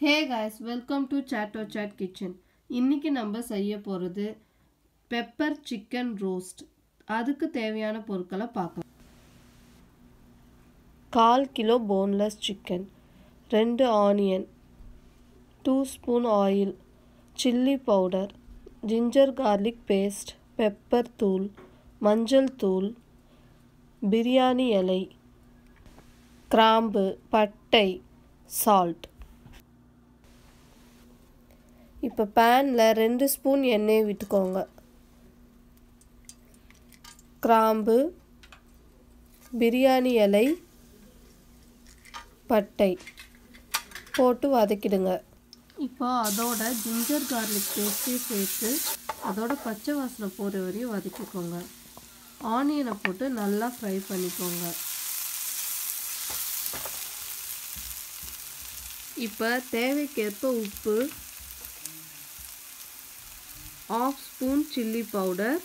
hey guys welcome to Chatto Chat kitchen இன்னைக்கு நம்ம செய்ய போகிறது பெப்பர் சிக்கன் ரோஸ்ட் அதுக்கு தேவையான பொருட்களை பார்க்கலாம் கால் கிலோ போன்லெஸ் சிக்கன் ரெண்டு onion two spoon oil chilli powder ginger garlic paste pepper தூள் மஞ்சள் தூள் பிரியாணி இலை கிராம்பு பட்டை சால்ட் இப்போ பேனில் ரெண்டு ஸ்பூன் எண்ணெய் விட்டுக்கோங்க கிராம்பு பிரியாணி இலை பட்டை போட்டு வதக்கிடுங்க இப்போ அதோட ஜிஞ்சர் கார்லிக் பேஸ்ட்டையும் சேர்த்து அதோட பச்சை வாசனை போகிற வரையும் வதக்கிக்கோங்க ஆனியனை போட்டு நல்லா ஃப்ரை பண்ணிக்கோங்க இப்போ தேவைக்கேற்ப உப்பு ஆஃப் ஸ்பூன் சில்லி பவுடர்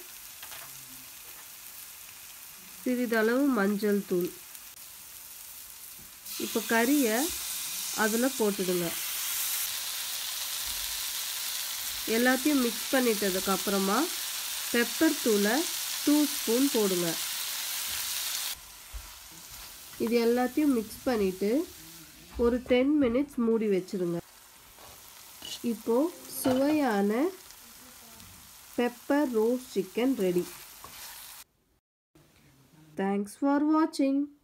சிறிதளவு மஞ்சள் தூள் இப்போ கறியை அதில் போட்டுடுங்க எல்லாத்தையும் மிக்ஸ் பண்ணிட்டதுக்கு அப்புறமா பெப்பர் தூளை டூ ஸ்பூன் போடுங்க இது எல்லாத்தையும் மிக்ஸ் பண்ணிவிட்டு ஒரு டென் மினிட்ஸ் மூடி வச்சுருங்க இப்போது சுவையான pepper roast chicken ready thanks for வாட்சிங்